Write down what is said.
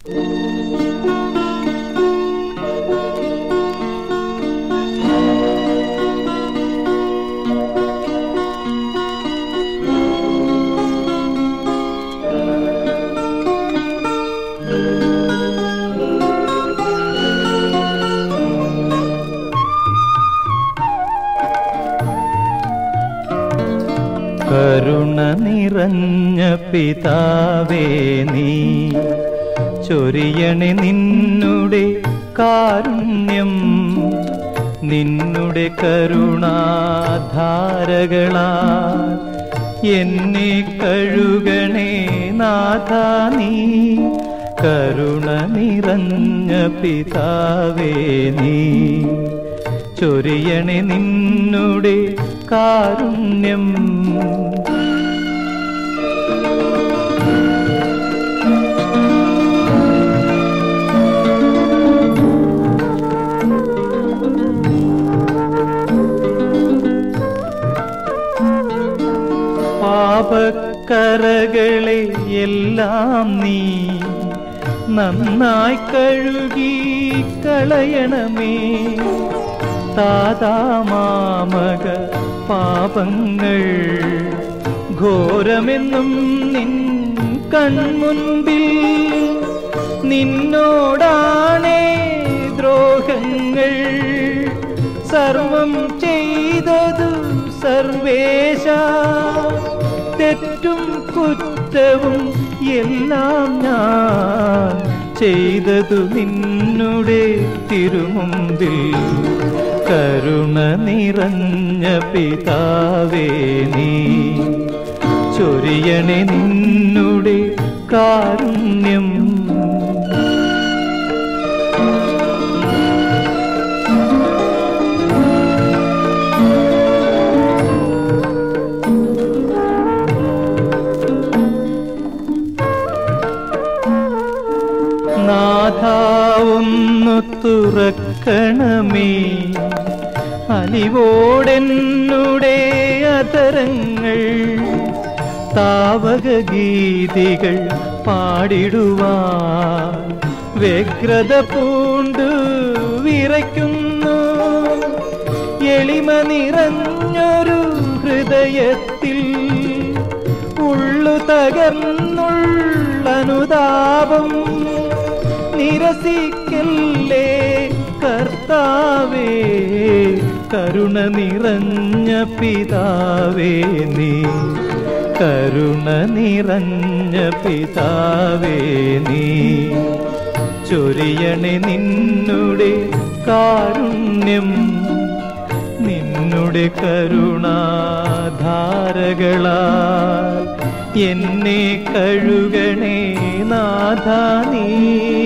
കരുണ നിറഞ്ഞ പിതാവേ നീ ചൊരിയണെ നിന്നുടെ കാരുണ്യം നിന്നുടെ കരുണാധാരകളാ എന്നെ കഴുകണേ നാഥ നീ കരുണ നിറഞ്ഞ പിതാവേ നീ ചൊരിയണെ നിന്നുടെ കാരുണ്യം പാപക്കറകളെ എല്ലാം നീ നന്നായി കഴുകി കളയണമേ താതാമാമക പാപങ്ങൾ ഘോരമെന്നും നിൻ കൺമുൻപിൽ നിന്നോടാണേ ദ്രോഹങ്ങൾ സർവം ചെയ്തതു സർവേശ തെറ്റും കുറ്റവും എല്ലാം ഞാൻ ചെയ്തതു നിന്നുടെ തിരുമുമ്പിൽ കരുണ നിറഞ്ഞ പിതാവേ നീ ചൊരിയണെ നിന്നുടെ കാരുണ്യം നാഥ ഒന്ന് തുറക്കണമേ അലിവോടെന്നുടെ അധരങ്ങൾ താവക ഗീതികൾ പാടിടുവാൻ വ്യഗ്രത പൂണ്ടു വിറയ്ക്കുന്നു എളിമ നിറഞ്ഞൊരു ഹൃദയത്തിൽ ഉള്ളു തകർന്നുള്ളനുതാപം നിരസിക്കല്ലേ കർത്താവേ കരുണ നിറഞ്ഞ പിതാവേ നീ കരുണ നിറഞ്ഞ പിതാവേ നീ ചൊരിയണെ നിന്നുടെ കാരുണ്യം നിന്നുടെ കരുണാധാരകളാൽ എന്നെ കഴുകണേ നാഥ നീ